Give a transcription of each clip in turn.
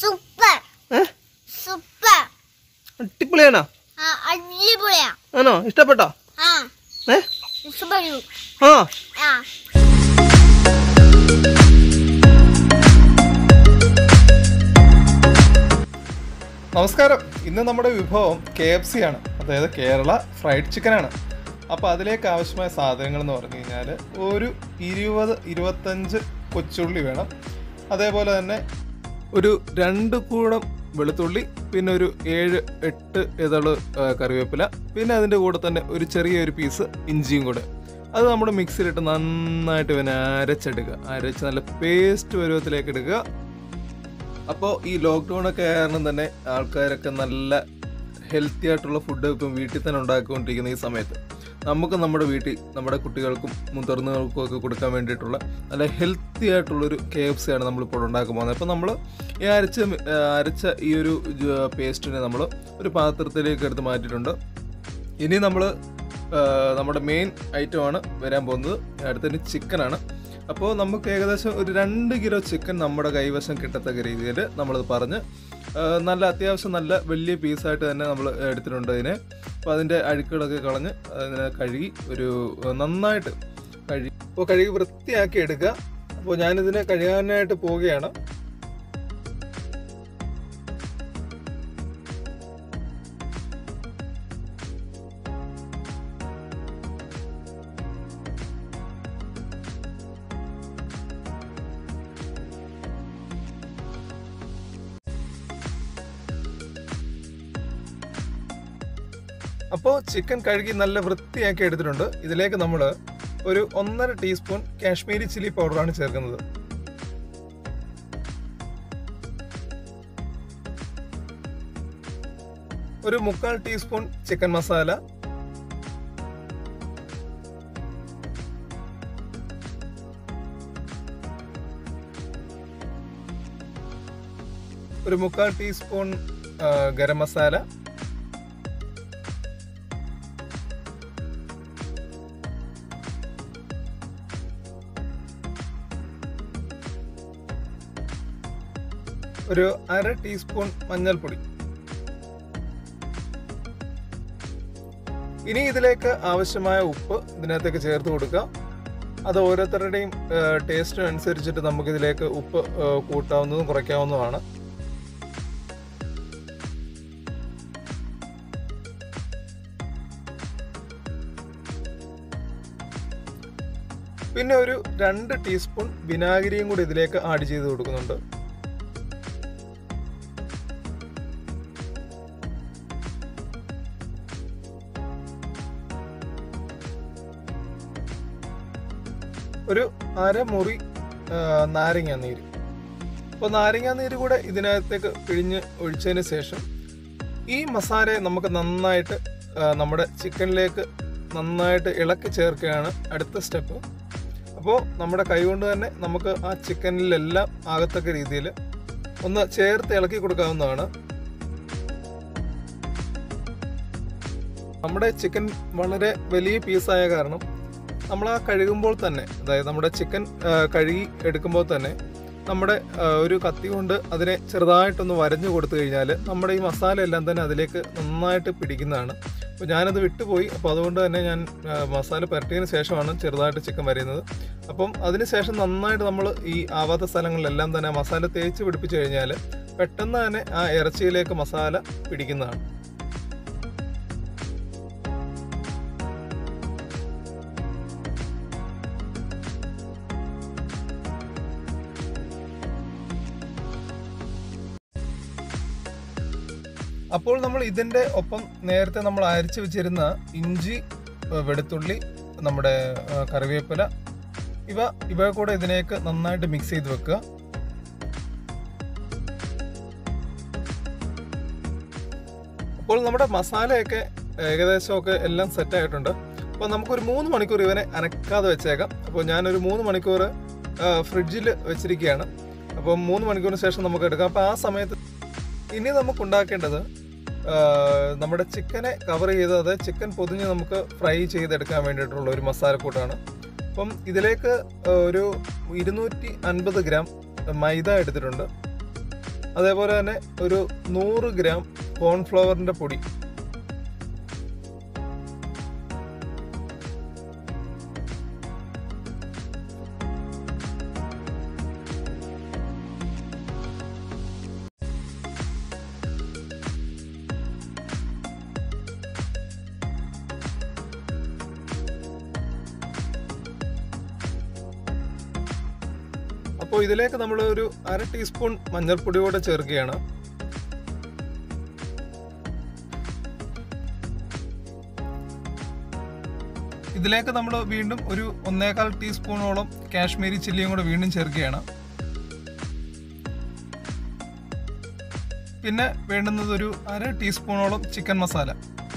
super ഏ super അടിപൊളിയാണോ ആ അടിപൊളിയാ ആണോ ഇഷ്ടപ്പെട്ടോ ആ ഏ ഇഷ്ടപ്പെട്ടു ആ ആ നമസ്കാരം ഇന്ന് നമ്മുടെ വിഭവം കെ എഫ് സി ആണ് അതായത് കേരള ഫ്രൈഡ് ചിക്കൻ ആണ് അപ്പോൾ അതിലേക്ക് ആവശ്യമായ സാധനങ്ങൾ എന്ന് പറഞ്ഞു കഴിഞ്ഞാൽ ഒരു ഇരുപത് ഇരുപത്തഞ്ച് കൊച്ചുള്ളി വേണം അതേപോലെ തന്നെ ഒരു രണ്ട് കൂടം വെളുത്തുള്ളി പിന്നെ ഒരു ഏഴ് എട്ട് ഇതള് ആ, കറിവേപ്പില പിന്നെ അതിൻ്റെ കൂടെ തന്നെ ഒരു ചെറിയൊരു പീസ് ഇഞ്ചിയും കൂടെ അത് നമ്മുടെ മിക്സിയിലിട്ട് നന്നായിട്ട് പിന്നെ അരച്ചെടുക്കുക അരച്ച് നല്ല പേസ്റ്റ് പരുവത്തിലേക്ക് എടുക്കുക അപ്പോൾ ഈ ലോക്ക്ഡൗൺ ഒക്കെ കാരണം തന്നെ ആൾക്കാരൊക്കെ നല്ല ഹെൽത്തി ആയിട്ടുള്ള ഫുഡ് ഇപ്പം വീട്ടിൽ തന്നെ ഉണ്ടാക്കിക്കൊണ്ടിരിക്കുന്ന ഈ സമയത്ത് നമുക്ക് നമ്മുടെ വീട്ടിൽ നമ്മുടെ കുട്ടികൾക്കും മുതിർന്നവർക്കും ഒക്കെ കൊടുക്കാൻ വേണ്ടിയിട്ടുള്ള നല്ല ഹെൽത്തി ആയിട്ടുള്ളൊരു കെ എഫ് സി ആണ് നമ്മളിപ്പോൾ ഉണ്ടാക്കാൻ പോകുന്നത് അപ്പോൾ നമ്മൾ ഈ അരച്ച മി- ആ, അരച്ച ഈ ഒരു പേസ്റ്റിനെ നമ്മൾ ഒരു പാത്രത്തിലേക്ക് എടുത്ത് മാറ്റിയിട്ടുണ്ട് ഇനി നമ്മൾ നമ്മുടെ മെയിൻ ഐറ്റമാണ് വരാൻ പോകുന്നത് അടുത്തതിന് ചിക്കനാണ് അപ്പോൾ നമുക്ക് ഏകദേശം ഒരു രണ്ട് കിലോ ചിക്കൻ നമ്മുടെ കൈവശം കിട്ടത്തക്ക രീതിയിൽ നമ്മളത് പറഞ്ഞ് ആ, നല്ല അത്യാവശ്യം നല്ല വലിയ പീസായിട്ട് തന്നെ നമ്മൾ എടുത്തിട്ടുണ്ട് അതിനെ അപ്പോൾ അതിൻ്റെ അഴുക്കുകളൊക്കെ കളഞ്ഞ് അതിനെ കഴുകി ഒരു ആ, നന്നായിട്ട് കഴുകി അപ്പോൾ കഴുകി വൃത്തിയാക്കി എടുക്കുക അപ്പോൾ ഞാനിതിനെ കഴുകാനായിട്ട് പോവുകയാണ് അപ്പോൾ ചിക്കൻ കഴുകി നല്ല വൃത്തിയാക്കി എടുത്തിട്ടുണ്ട് ഇതിലേക്ക് നമ്മൾ ഒരു ഒന്നര ടീസ്പൂൺ കാശ്മീരി ചില്ലി പൗഡറാണ് ചേർക്കുന്നത് ഒരു മുക്കാൽ ടീസ്പൂൺ ചിക്കൻ മസാല ഒരു മുക്കാൽ ടീസ്പൂൺ ആ, ഗരം മസാല ഒരു അര ടീസ്പൂൺ മഞ്ഞൾപ്പൊടി ഇനി ഇതിലേക്ക് ആവശ്യമായ ഉപ്പ് ഇതിനകത്തേക്ക് ചേർത്ത് കൊടുക്കുക അത് ഓരോരുത്തരുടെയും ടേസ്റ്റിന് അനുസരിച്ചിട്ട് നമുക്ക് ഇതിലേക്ക് ഉപ്പ് ആ, കൂട്ടാവുന്നതും കുറയ്ക്കാവുന്നതുമാണ് പിന്നെ ഒരു രണ്ട് ടീസ്പൂൺ വിനാഗിരിയും കൂടി ഇതിലേക്ക് ആഡ് ചെയ്ത് കൊടുക്കുന്നുണ്ട് ഒരു അരമുറി ആ, നാരങ്ങ നീര് അപ്പോൾ നാരങ്ങ നീര് കൂടെ ഇതിനകത്തേക്ക് പിഴിഞ്ഞ് ഒഴിച്ചതിന് ശേഷം ഈ മസാലയെ നമുക്ക് നന്നായിട്ട് ആ, നമ്മുടെ ചിക്കനിലേക്ക് നന്നായിട്ട് ഇളക്കി ചേർക്കുകയാണ് അടുത്ത സ്റ്റെപ്പ് അപ്പോൾ നമ്മുടെ കൈകൊണ്ട് തന്നെ നമുക്ക് ആ ചിക്കനിലെല്ലാം ആകത്തക്ക രീതിയിൽ ഒന്ന് ചേർത്ത് ഇളക്കി കൊടുക്കാവുന്നതാണ് നമ്മുടെ ചിക്കൻ വളരെ വലിയ പീസായ കാരണം നമ്മൾ ആ കഴുകുമ്പോൾ തന്നെ അതായത് നമ്മുടെ ചിക്കൻ ആ, കഴുകി എടുക്കുമ്പോൾ തന്നെ നമ്മുടെ ആ, ഒരു കത്തി കൊണ്ട് അതിനെ ചെറുതായിട്ടൊന്ന് വരഞ്ഞു കൊടുത്തു കഴിഞ്ഞാൽ നമ്മുടെ ഈ മസാല എല്ലാം തന്നെ അതിലേക്ക് നന്നായിട്ട് പിടിക്കുന്നതാണ് അപ്പോൾ ഞാനത് വിട്ടുപോയി അപ്പോൾ അതുകൊണ്ട് തന്നെ ഞാൻ ആ, മസാല പുരട്ടിയതിന് ശേഷമാണ് ചെറുതായിട്ട് ചിക്കൻ വരയുന്നത് അപ്പം അതിനുശേഷം നന്നായിട്ട് നമ്മൾ ഈ ആവാത്ത സ്ഥലങ്ങളിലെല്ലാം തന്നെ ആ മസാല തേച്ച് പിടിപ്പിച്ചു കഴിഞ്ഞാൽ പെട്ടെന്ന് തന്നെ ആ ഇറച്ചിയിലേക്ക് മസാല പിടിക്കുന്നതാണ് അപ്പോൾ നമ്മൾ ഇതിൻ്റെ ഒപ്പം നേരത്തെ നമ്മൾ അരച്ച് വെച്ചിരുന്ന ഇഞ്ചി ഏ, വെളുത്തുള്ളി നമ്മുടെ ഏ, കറിവേപ്പില ഇവ ഇവ കൂടെ ഇതിലേക്ക് നന്നായിട്ട് മിക്സ് ചെയ്ത് വെക്കുക അപ്പോൾ നമ്മുടെ മസാലയൊക്കെ ഏകദേശമൊക്കെ എല്ലാം സെറ്റ് ആയിട്ടുണ്ട് അപ്പോൾ നമുക്കൊരു മൂന്ന് മണിക്കൂർ ഇവനെ അനക്കാതെ വെച്ചേക്കാം അപ്പോൾ ഞാനൊരു മൂന്ന് മണിക്കൂർ ഫ്രിഡ്ജിൽ വെച്ചിരിക്കുകയാണ് അപ്പോൾ മൂന്ന് മണിക്കൂറിന് ശേഷം നമുക്ക് എടുക്കാം അപ്പോൾ ആ സമയത്ത് ഇനി നമുക്ക് ഉണ്ടാക്കേണ്ടത് ആ, നമ്മുടെ ചിക്കനെ കവർ ചെയ്ത് അത് ചിക്കൻ പൊതിഞ്ഞ് നമുക്ക് ഫ്രൈ ചെയ്തെടുക്കാൻ വേണ്ടിയിട്ടുള്ള ഒരു മസാലക്കൂട്ടാണ് അപ്പം ഇതിലേക്ക് ഒരു ഇരുന്നൂറ്റി അൻപത് ഗ്രാം മൈദ എടുത്തിട്ടുണ്ട് അതേപോലെ തന്നെ ഒരു നൂറ് ഗ്രാം കോൺഫ്ലവറിൻ്റെ പൊടി അപ്പോൾ ഇതിലേക്ക് നമ്മൾ ഒരു അര ടീസ്പൂൺ മഞ്ഞൾപ്പൊടി കൂടെ ചേർക്കുകയാണ് ഇതിലേക്ക് നമ്മൾ വീണ്ടും ഒരു ഒന്നേകാൽ ടീസ്പൂണോളം കാശ്മീരി ചില്ലിയും കൂടെ വീണ്ടും ചേർക്കുകയാണ് പിന്നെ വേണ്ടുന്നത് ഒരു അര ടീസ്പൂണോളം ചിക്കൻ മസാല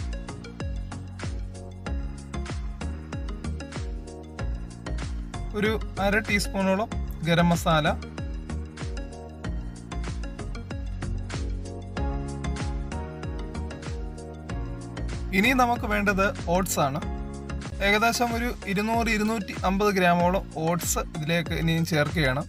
ഒരു അര ടീസ്പൂണോളം ഗരം മസാല ഇനി നമുക്ക് വേണ്ടത് ഓട്സ് ആണ് ഏകദേശം ഒരു ഇരുന്നൂറ് ഇരുന്നൂറ്റി അമ്പത് ഗ്രാമോളം ഓട്സ് ഇതിലേക്ക് ഇനിയും ചേർക്കുകയാണ്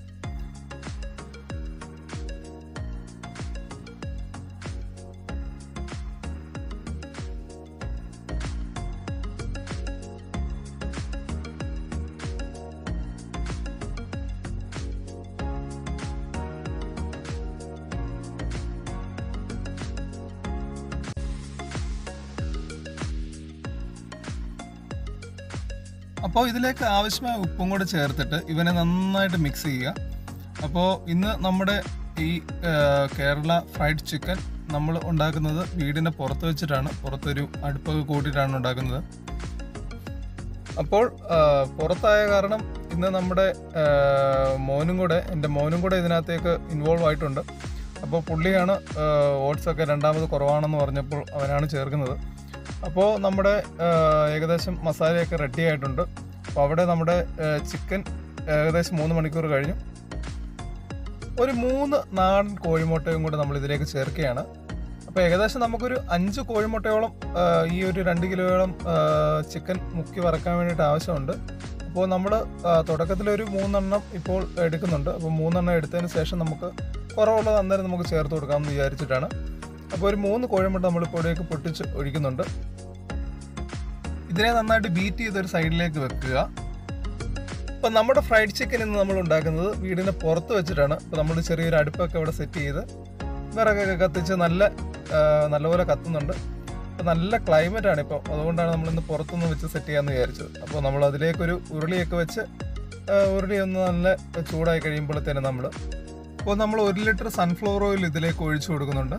അപ്പോൾ ഇതിലേക്ക് ആവശ്യമായ ഉപ്പും കൂടെ ചേർത്തിട്ട് ഇവനെ നന്നായിട്ട് മിക്സ് ചെയ്യുക അപ്പോൾ ഇന്ന് നമ്മുടെ ഈ ആ, കേരള ഫ്രൈഡ് ചിക്കൻ നമ്മൾ ഉണ്ടാക്കുന്നത് വീടിൻ്റെ പുറത്ത് വെച്ചിട്ടാണ് പുറത്തൊരു അടുപ്പൊക്കെ കൂട്ടിയിട്ടാണ് ഉണ്ടാക്കുന്നത് അപ്പോൾ ആ, പുറത്തായ കാരണം ഇന്ന് നമ്മുടെ ആ, മോനും കൂടെ എൻ്റെ മോനും കൂടെ ഇതിനകത്തേക്ക് ഇൻവോൾവ് ആയിട്ടുണ്ട് അപ്പോൾ പുള്ളിയാണ് ഓട്സ് ഒക്കെ രണ്ടാമത് കുറവാണെന്ന് പറഞ്ഞപ്പോൾ അവനാണ് ചേർക്കുന്നത് അപ്പോൾ നമ്മുടെ ആ, ഏകദേശം മസാലയൊക്കെ റെഡി ആയിട്ടുണ്ട് അപ്പോൾ അവിടെ നമ്മുടെ ചിക്കൻ ഏകദേശം മൂന്ന് മണിക്കൂർ കഴിഞ്ഞു ഒരു മൂന്ന് നാടൻ കോഴിമുട്ടയും കൂടെ നമ്മൾ ഇതിലേക്ക് ചേർക്കുകയാണ് അപ്പോൾ ഏകദേശം നമുക്കൊരു അഞ്ച് കോഴിമുട്ടയോളം ആ, ഈ ഒരു രണ്ട് കിലോയോളം ചിക്കൻ മുക്കി വറക്കാൻ വേണ്ടിയിട്ട് ആവശ്യമുണ്ട് അപ്പോൾ നമ്മൾ തുടക്കത്തിലൊരു മൂന്നെണ്ണം ഇപ്പോൾ എടുക്കുന്നുണ്ട് അപ്പോൾ മൂന്നെണ്ണം എടുത്തതിന് ശേഷം നമുക്ക് കുറവുള്ളത് അന്നേരം നമുക്ക് ചേർത്ത് കൊടുക്കാമെന്ന് വിചാരിച്ചിട്ടാണ് അപ്പോൾ ഒരു മൂന്ന് കോഴിമുട്ട നമ്മൾ ഇപ്പോഴേക്ക് പൊട്ടിച്ച് ഒഴിക്കുന്നുണ്ട് ഇതിനെ നന്നായിട്ട് ബീറ്റ് ചെയ്ത് ഒരു സൈഡിലേക്ക് വെക്കുക അപ്പോൾ നമ്മുടെ ഫ്രൈഡ് ചിക്കൻ ഇന്ന് നമ്മൾ ഉണ്ടാക്കുന്നത് വീടിൻ്റെ പുറത്ത് വെച്ചിട്ടാണ് അപ്പോൾ നമ്മൾ ചെറിയൊരു അടുപ്പൊക്കെ ഇവിടെ സെറ്റ് ചെയ്ത് വിറകൊക്കെ കത്തിച്ച് നല്ല ആ, നല്ലപോലെ കത്തുന്നുണ്ട് അപ്പോൾ നല്ല ക്ലൈമറ്റ് ആണ് ഇപ്പോൾ അതുകൊണ്ടാണ് നമ്മൾ ഇന്ന് പുറത്തുനിന്ന് വെച്ച് സെറ്റ് ചെയ്യാമെന്ന് വിചാരിച്ചത് അപ്പോൾ നമ്മൾ അതിലേക്കൊരു ഉരുളിയൊക്കെ വെച്ച് ആ, ഉരുളി ഒന്ന് നല്ല ചൂടായി കഴിയുമ്പോഴത്തേനും നമ്മൾ അപ്പോൾ നമ്മൾ ഒരു ലിറ്റർ സൺഫ്ലവർ ഓയിൽ ഇതിലേക്ക് ഒഴിച്ചു കൊടുക്കുന്നുണ്ട്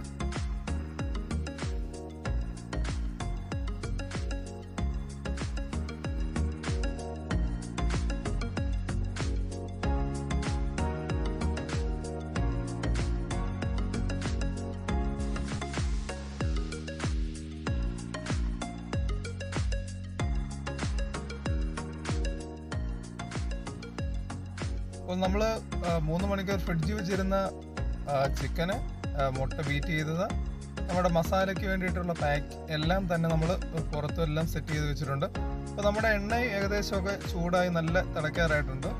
അപ്പോൾ നമ്മൾ മൂന്ന് മണിക്കൂർ ഫ്രിഡ്ജിൽ വെച്ചിരുന്ന ചിക്കന് മുട്ട ബീറ്റ് ചെയ്തത് നമ്മുടെ മസാലയ്ക്ക് വേണ്ടിയിട്ടുള്ള പാക്ക് എല്ലാം തന്നെ നമ്മൾ പുറത്തും എല്ലാം സെറ്റ് ചെയ്ത് വെച്ചിട്ടുണ്ട് അപ്പോൾ നമ്മുടെ എണ്ണ ഏകദേശമൊക്കെ ചൂടായി നല്ല തിളയ്ക്കാറായിട്ടുണ്ട്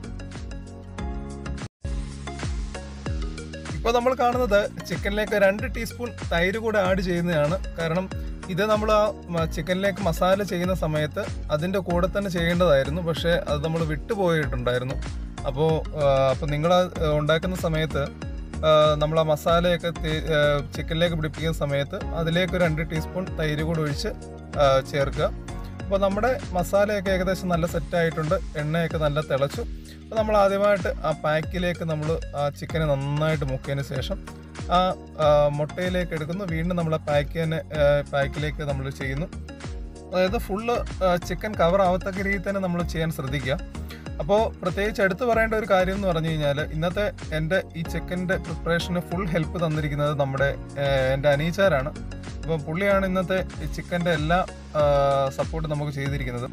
ഇപ്പോൾ നമ്മൾ കാണുന്നത് ചിക്കനിലേക്ക് രണ്ട് ടീസ്പൂൺ തൈര് കൂടെ ആഡ് ചെയ്യുന്നതാണ് കാരണം ഇത് നമ്മൾ ആ മ- ചിക്കനിലേക്ക് മസാല ചെയ്യുന്ന സമയത്ത് അതിൻ്റെ കൂടെ തന്നെ ചെയ്യേണ്ടതായിരുന്നു പക്ഷേ അത് നമ്മൾ വിട്ടുപോയിട്ടുണ്ടായിരുന്നു അപ്പോൾ അപ്പോൾ നിങ്ങൾ ഉണ്ടാക്കുന്ന സമയത്ത് ആ, നമ്മൾ ആ മസാലയൊക്കെ തേ- ആ, ചിക്കനിലേക്ക് പിടിപ്പിക്കുന്ന സമയത്ത് അതിലേക്ക് ഒരു രണ്ട് ടീസ്പൂൺ തൈര് കൂടെ ഒഴിച്ച് ആ, ചേർക്കുക അപ്പോൾ നമ്മുടെ മസാലയൊക്കെ ഏകദേശം നല്ല സെറ്റായിട്ടുണ്ട് എണ്ണയൊക്കെ നല്ല തിളച്ചു അപ്പോൾ നമ്മൾ ആദ്യമായിട്ട് ആ പാക്കിലേക്ക് നമ്മൾ ആ ചിക്കനെ നന്നായിട്ട് മുക്കിയതിന് ശേഷം ആ ആ, മുട്ടയിലേക്ക് എടുക്കുന്നു വീണ്ടും നമ്മൾ ആ പാക്ക് തന്നെ ആ, പാക്കിലേക്ക് നമ്മൾ ചെയ്യുന്നു അതായത് ഫുള്ള് ചിക്കൻ കവർ ആവത്തക്ക രീതിയിൽ തന്നെ നമ്മൾ ചെയ്യാൻ ശ്രദ്ധിക്കുക അപ്പോൾ പ്രത്യേകിച്ച് എടുത്തു പറയേണ്ട ഒരു കാര്യം എന്ന് പറഞ്ഞു കഴിഞ്ഞാൽ ഇന്നത്തെ എൻ്റെ ഈ ചിക്കൻ്റെ പ്രിപ്പറേഷന് ഫുൾ ഹെൽപ്പ് തന്നിരിക്കുന്നത് നമ്മുടെ ഏഹ്, എൻ്റെ അനീച്ചാരാണ് അപ്പോൾ പുള്ളിയാണ് ഇന്നത്തെ ഈ ചിക്കൻ്റെ എല്ലാ സപ്പോർട്ട് നമുക്ക് ചെയ്തിരിക്കുന്നത്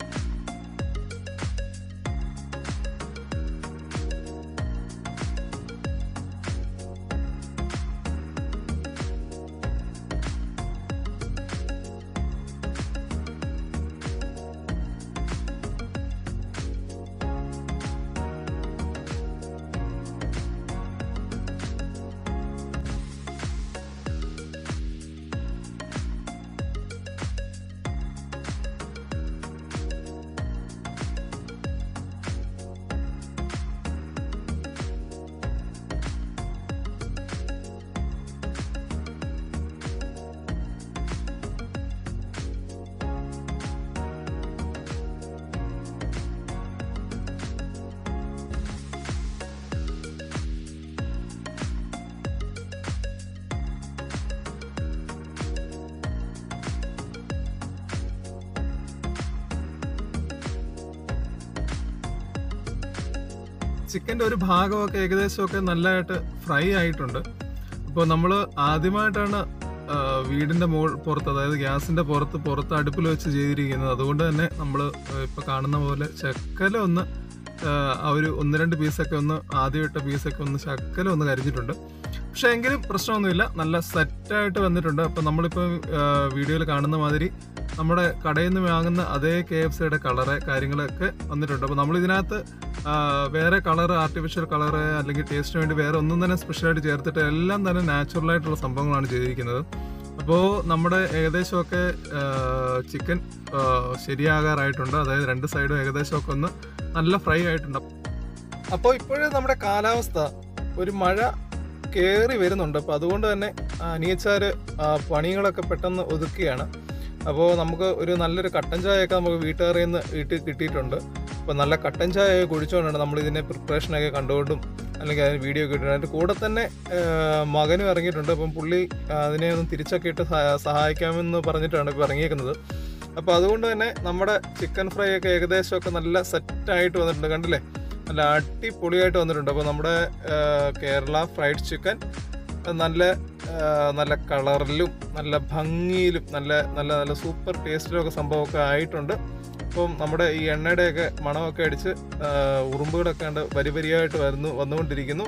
ചിക്കൻ്റെ ഒരു ഭാഗമൊക്കെ ഏകദേശമൊക്കെ നല്ലതായിട്ട് ഫ്രൈ ആയിട്ടുണ്ട് അപ്പോൾ നമ്മൾ ആദ്യമായിട്ടാണ് ആ, വീടിന്റെ മോൾ പുറത്ത് അതായത് ഗ്യാസിന്റെ പുറത്ത് പുറത്ത് അടുപ്പിൽ വെച്ച് ചെയ്തിരിക്കുന്നത് അതുകൊണ്ട് തന്നെ നമ്മൾ ഇപ്പൊ കാണുന്ന പോലെ ശക്കല ഒന്ന് ആ, ആ ഒരു ഒന്ന് രണ്ട് പീസൊക്കെ ഒന്ന് ആദ്യം ഇട്ട പീസൊക്കെ ഒന്ന് ശക്കല ഒന്ന് കരിഞ്ഞിട്ടുണ്ട് പക്ഷെ എങ്കിലും പ്രശ്നമൊന്നുമില്ല നല്ല സെറ്റായിട്ട് വന്നിട്ടുണ്ട് അപ്പം നമ്മളിപ്പോൾ വീഡിയോയിൽ കാണുന്ന മാതിരി നമ്മുടെ കടയിൽ നിന്ന് വാങ്ങുന്ന അതേ കെ എഫ് സിയുടെ കളറ് കാര്യങ്ങളൊക്കെ വന്നിട്ടുണ്ട് അപ്പോൾ നമ്മൾ ഇതിനകത്ത് ആ, വേറെ കളർ ആർട്ടിഫിഷ്യൽ കളർ അല്ലെങ്കിൽ ടേസ്റ്റിന് വേണ്ടി വേറെ ഒന്നും തന്നെ സ്പെഷ്യലായിട്ട് ചേർത്തിട്ട് എല്ലാം തന്നെ നാച്ചുറൽ ആയിട്ടുള്ള സംഭവങ്ങളാണ് ചെയ്തിരിക്കുന്നത് അപ്പോൾ നമ്മുടെ ഏകദേശമൊക്കെ ചിക്കൻ ശരിയാകാറായിട്ടുണ്ട് അതായത് രണ്ട് സൈഡും ഏകദേശമൊക്കെ ഒന്ന് നല്ല ഫ്രൈ ആയിട്ടുണ്ട് അപ്പോൾ ഇപ്പോഴേ നമ്മുടെ കാലാവസ്ഥ ഒരു മഴ കയറി വരുന്നുണ്ട് അപ്പോൾ അതുകൊണ്ട് തന്നെ അനിയച്ചാര് ആ, പണികളൊക്കെ പെട്ടെന്ന് ഒതുക്കുകയാണ് അപ്പോൾ നമുക്ക് ഒരു നല്ലൊരു കട്ടൻ ചായയൊക്കെ നമുക്ക് വീട്ടുകാരിൽ നിന്ന് വീട്ടിൽ കിട്ടിയിട്ടുണ്ട് അപ്പോൾ നല്ല കട്ടൻ ചായ കുടിച്ചുകൊണ്ടാണ് നമ്മൾ ഇതിനെ പ്രിപ്പറേഷനൊക്കെ കണ്ടുകൊണ്ടും അല്ലെങ്കിൽ അതിന് വീഡിയോ ഒക്കെ ഇട്ടിട്ടുണ്ട് അതിൻ്റെ കൂടെ തന്നെ ആ, മകനും ഇറങ്ങിയിട്ടുണ്ട് അപ്പം പുള്ളി ആ, അതിനെ ഒന്ന് തിരിച്ചൊക്കെ ഇട്ട് സഹാ- സഹായിക്കാമെന്ന് പറഞ്ഞിട്ടാണ് ഇപ്പോൾ ഇറങ്ങിയേക്കുന്നത് അപ്പോൾ അതുകൊണ്ട് തന്നെ നമ്മുടെ ചിക്കൻ ഫ്രൈ ഒക്കെ ഏകദേശമൊക്കെ നല്ല സെറ്റായിട്ട് വന്നിട്ടുണ്ട് കണ്ടില്ലേ നല്ല അടിപൊളിയായിട്ട് വന്നിട്ടുണ്ട് അപ്പോൾ നമ്മുടെ ആ, കേരള ഫ്രൈഡ് ചിക്കൻ നല്ല ആ, നല്ല കളറിലും നല്ല ഭംഗിയിലും നല്ല നല്ല നല്ല സൂപ്പർ ടേസ്റ്റിലും ഒക്കെ സംഭവമൊക്കെ ആയിട്ടുണ്ട് അപ്പം നമ്മുടെ ഈ എണ്ണയുടെയൊക്കെ മണമൊക്കെ അടിച്ച് ആ, ഉറുമ്പുകളൊക്കെ ഉണ്ട് വരി വരിയായിട്ട് വരുന്നു വന്നുകൊണ്ടിരിക്കുന്നു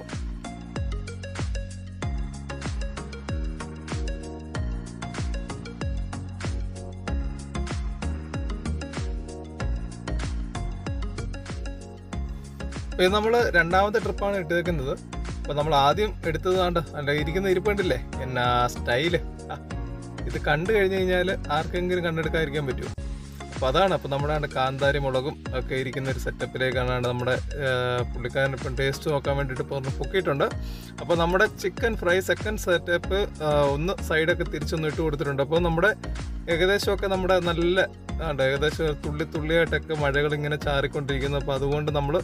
ഇത് നമ്മൾ രണ്ടാമത്തെ ട്രിപ്പാണ് ഇട്ടേക്കുന്നത് അപ്പൊ നമ്മൾ ആദ്യം എടുത്തത് കണ്ട അല്ല ഇരിക്കുന്ന ഇരിപ്പുണ്ടല്ലേ എന്നാ സ്റ്റൈല് ആ, ഇത് കണ്ടു കഴിഞ്ഞു കഴിഞ്ഞാൽ ആർക്കെങ്കിലും കണ്ടെടുക്കാതിരിക്കാൻ പറ്റുമോ അപ്പൊ അതാണ് അപ്പൊ നമ്മുടെ ആണ്ട് കാന്താരി മുളകും ഒക്കെ ഇരിക്കുന്ന ഒരു സെറ്റപ്പിലേക്കാണ് ആണ്ട് നമ്മുടെ ആ, പുള്ളിക്കാരൻ ഇപ്പം ടേസ്റ്റ് നോക്കാൻ വേണ്ടിയിട്ട് ഇപ്പോൾ ഒന്ന് പൊക്കിയിട്ടുണ്ട് അപ്പൊ നമ്മുടെ ചിക്കൻ ഫ്രൈ സെക്കൻഡ് സെറ്റപ്പ് ഒന്ന് സൈഡൊക്കെ തിരിച്ചൊന്ന് ഇട്ട് കൊടുത്തിട്ടുണ്ട് അപ്പോൾ നമ്മുടെ ഏകദേശമൊക്കെ നമ്മുടെ നല്ല ആണ്ട് ഏകദേശം തുള്ളി തുള്ളിയായിട്ടൊക്കെ മഴകൾ ഇങ്ങനെ ചാറിക്കൊണ്ടിരിക്കുന്നു അപ്പോൾ അതുകൊണ്ട് നമ്മൾ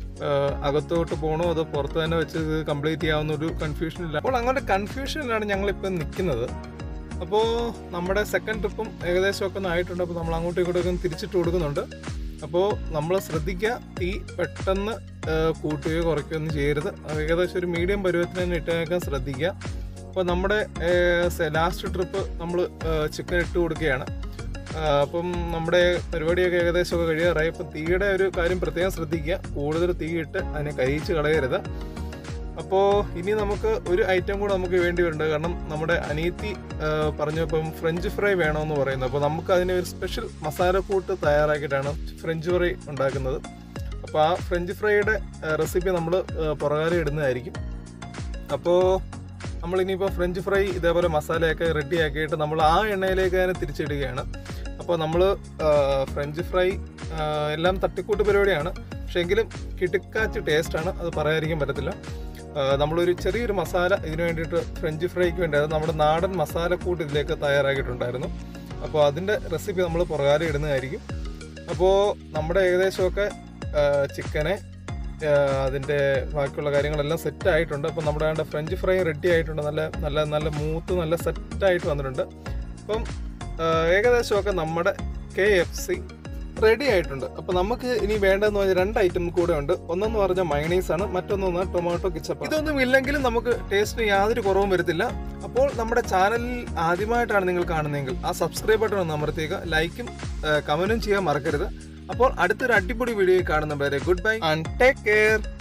അകത്തോട്ട് പോകണോ അതോ പുറത്ത് തന്നെ വെച്ച് ഇത് കംപ്ലീറ്റ് ചെയ്യാവുന്ന ഒരു കൺഫ്യൂഷൻ ഇല്ല അപ്പോൾ അങ്ങനെ കൺഫ്യൂഷനിലാണ് ഞങ്ങളിപ്പോൾ നിൽക്കുന്നത് അപ്പോൾ നമ്മുടെ സെക്കൻഡ് ട്രിപ്പും ഏകദേശം ഒക്കെ ഒന്ന് ആയിട്ടുണ്ട് അപ്പോൾ നമ്മൾ അങ്ങോട്ടും ഇങ്ങോട്ടും ഒക്കെ തിരിച്ചിട്ട് കൊടുക്കുന്നുണ്ട് അപ്പോൾ നമ്മൾ ശ്രദ്ധിക്കുക തീ പെട്ടെന്ന് ആ, കൂട്ടുകയോ കുറയ്ക്കുകയോ ഒന്നും ചെയ്യരുത് അത് ഏകദേശം ഒരു മീഡിയം പരുവത്തിന് തന്നെ ഇട്ടേക്കാൻ ശ്രദ്ധിക്കുക അപ്പോൾ നമ്മുടെ ലാസ്റ്റ് ട്രിപ്പ് നമ്മൾ ചിക്കൻ ഇട്ട് കൊടുക്കുകയാണ് ആ, അപ്പം നമ്മുടെ പരിപാടിയൊക്കെ ഏകദേശം ഒക്കെ കഴിയാറായി അപ്പം തീയുടെ ഒരു കാര്യം പ്രത്യേകം ശ്രദ്ധിക്കുക കൂടുതൽ തീയിട്ട് അതിനെ കരിയിച്ച് കളയരുത് അപ്പോൾ ഇനി നമുക്ക് ഒരു ഐറ്റം കൂടെ നമുക്ക് വേണ്ടി വരുന്നുണ്ട് കാരണം നമ്മുടെ അനീത്തി ആ, പറഞ്ഞപ്പം ഫ്രഞ്ച് ഫ്രൈ വേണമെന്ന് പറയുന്നു അപ്പോൾ നമുക്ക് അതിന് ഒരു സ്പെഷ്യൽ മസാലക്കൂട്ട് തയ്യാറാക്കിയിട്ടാണ് ഫ്രഞ്ച് ഫ്രൈ ഉണ്ടാക്കുന്നത് അപ്പോൾ ആ ഫ്രഞ്ച് ഫ്രൈയുടെ റെസിപ്പി നമ്മൾ പുറകാലം ഇടുന്നതായിരിക്കും അപ്പോൾ നമ്മൾ ഇനിയിപ്പോൾ ഫ്രഞ്ച് ഫ്രൈ ഇതേപോലെ മസാലയൊക്കെ റെഡി ആക്കിയിട്ട് നമ്മൾ ആ എണ്ണയിലേക്ക് തന്നെ തിരിച്ചിടുകയാണ് അപ്പോൾ നമ്മൾ ഫ്രഞ്ച് ഫ്രൈ ആ, എല്ലാം തട്ടിക്കൂട്ട് പരിപാടിയാണ് പക്ഷേ എങ്കിലും കിടുക്കാച്ച് ടേസ്റ്റാണ് അത് പറയാതിരിക്കാൻ പറ്റത്തില്ല ആ, നമ്മളൊരു ചെറിയൊരു മസാല ഇതിന് വേണ്ടിയിട്ട് ഫ്രഞ്ച് ഫ്രൈക്ക് വേണ്ടി അത് നമ്മുടെ നാടൻ മസാലക്കൂട്ട് ഇതിലേക്ക് തയ്യാറാക്കിയിട്ടുണ്ടായിരുന്നു അപ്പോൾ അതിൻ്റെ റെസിപ്പി നമ്മൾ പുറകാലം ഇടുന്നതായിരിക്കും അപ്പോൾ നമ്മുടെ ഏകദേശമൊക്കെ ആ, ചിക്കനെ ആ, അതിൻ്റെ ബാക്കിയുള്ള കാര്യങ്ങളെല്ലാം സെറ്റ് ആയിട്ടുണ്ട് അപ്പോൾ നമ്മുടെ ആണ്ട് ഫ്രഞ്ച് ഫ്രൈ റെഡി ആയിട്ടുണ്ട് നല്ല നല്ല നല്ല മൂത്ത് നല്ല സെറ്റായിട്ട് വന്നിട്ടുണ്ട് അപ്പം ആ, ഏകദേശമൊക്കെ നമ്മുടെ കെ എഫ് സി റെഡി ആയിട്ടുണ്ട് അപ്പോൾ നമുക്ക് ഇനി വേണ്ടതെന്ന് പറഞ്ഞാൽ രണ്ട് ഐറ്റം കൂടെ ഉണ്ട് ഒന്നെന്ന് പറഞ്ഞാൽ മയണീസ് ആണ് മറ്റൊന്ന് ടൊമാറ്റോ കിച്ചപ്പ് ഇതൊന്നും ഇല്ലെങ്കിലും നമുക്ക് ടേസ്റ്റിന് യാതൊരു കുറവും വരത്തില്ല അപ്പോൾ നമ്മുടെ ചാനലിൽ ആദ്യമായിട്ടാണ് നിങ്ങൾ കാണുന്നതെങ്കിൽ ആ സബ്സ്ക്രൈബ് ബട്ടൺ ഒന്ന് അമർത്തിയേക്കുക ലൈക്കും കമന്റും ചെയ്യാൻ മറക്കരുത് അപ്പോൾ അടുത്തൊരു അടിപൊളി വീഡിയോ കാണുന്നവരെ goodbye and take care